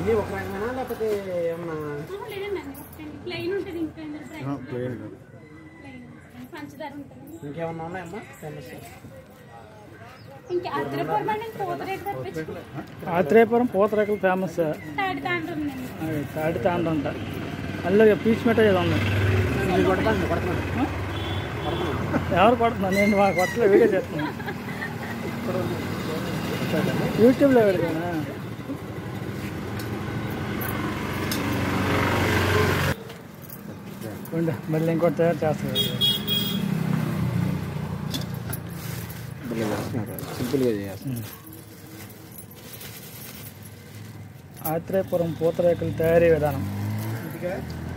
అన్నీ ఒక రకమేనా లేకపోతే ఏమన్నా ఆహా, లేదండి అన్ని ఒకటే ప్లెయిన్ ఉంటుంది ఇంకా ఇందులో ప్లెయిన్ ప్లేన్ ప్లెయిన్ పంచదార ఉంటుంది ఇంకేమన్నా ఉన్నాయమ్మా ఫేమస్ ఇంకా అద్రపూర్ బండి పూతరేకు తప్పించి ఆత్రేయపురం పూతరేకులు ఫేమస్ తాడి తాండ్రు ఉందండి అది తాటి తాండ్రంట అందులో పీచ్ మిఠాయి ఏదో ఉంది ఇది కొడతాను కొడతాను ఆ? ఎవరు కొడుతున్నారు నేను మా కొత్తలో వీడియో చేస్తున్నాను యూట్యూబ్లో పెడతానా ఉండు, మళ్ళీ ఇంకోటి తయారు చేస్తాను సింపుల్గా చేయాలి ఆత్రేయపురం పూతరేకుల తయారీ విధానం ఇంటిగా